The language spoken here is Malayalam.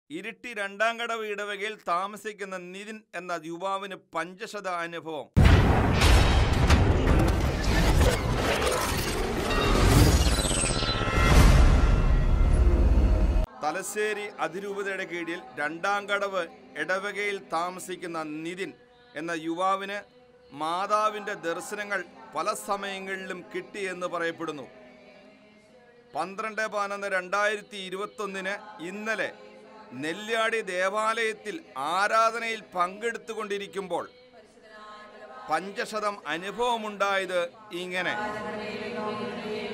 ഇരിട്ടി രണ്ടാംകടവ് ഇടവകയിൽ താമസിക്കുന്ന നിതിൻ എന്ന യുവാവിന് പഞ്ചശത അനുഭവം തലശ്ശേരി അതിരൂപതയുടെ കീഴിൽ രണ്ടാംകടവ് ഇടവകയിൽ താമസിക്കുന്ന നിതിൻ എന്ന യുവാവിന് മാതാവിൻ്റെ ദർശനങ്ങൾ പല സമയങ്ങളിലും കിട്ടിയെന്ന് പറയപ്പെടുന്നു പന്ത്രണ്ട് പതിനൊന്ന് രണ്ടായിരത്തി ഇരുപത്തൊന്നിന് ഇന്നലെ നെല്ലിയാടി ദേവാലയത്തിൽ ആരാധനയിൽ പങ്കെടുത്തുകൊണ്ടിരിക്കുമ്പോൾ പഞ്ചശതം അനുഭവമുണ്ടായത് ഇങ്ങനെ